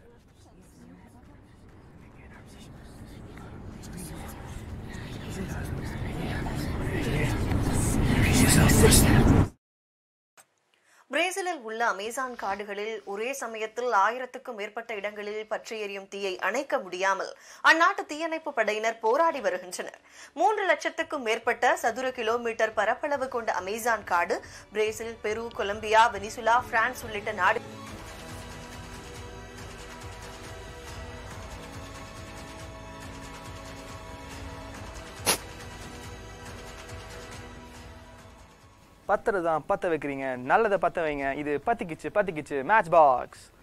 பிரேசிலில் உள்ள அமேசான் காடுகளில் ஒரே சமயத்தில் ஆயிரத்துக்கும் மேற்பட்ட இடங்களில் பற்றி எரியும் தீயை அணைக்க முடியாமல் அந்நாட்டு தீயணைப்பு படையினர் போராடி வருகின்றனர் மூன்று லட்சத்துக்கும் மேற்பட்ட சதுர கிலோமீட்டர் பரப்பளவு கொண்ட அமேசான் காடு பிரேசில் பெரு கொலம்பியா வெனிசுலா பிரான்ஸ் உள்ளிட்ட நாடு பத்துறது தான் பத்த வைக்கிறீங்க நல்லதை பத்த வைங்க இது பத்திக்கிச்சு பத்திக்கிச்சு மேட்ச் பாக்ஸ்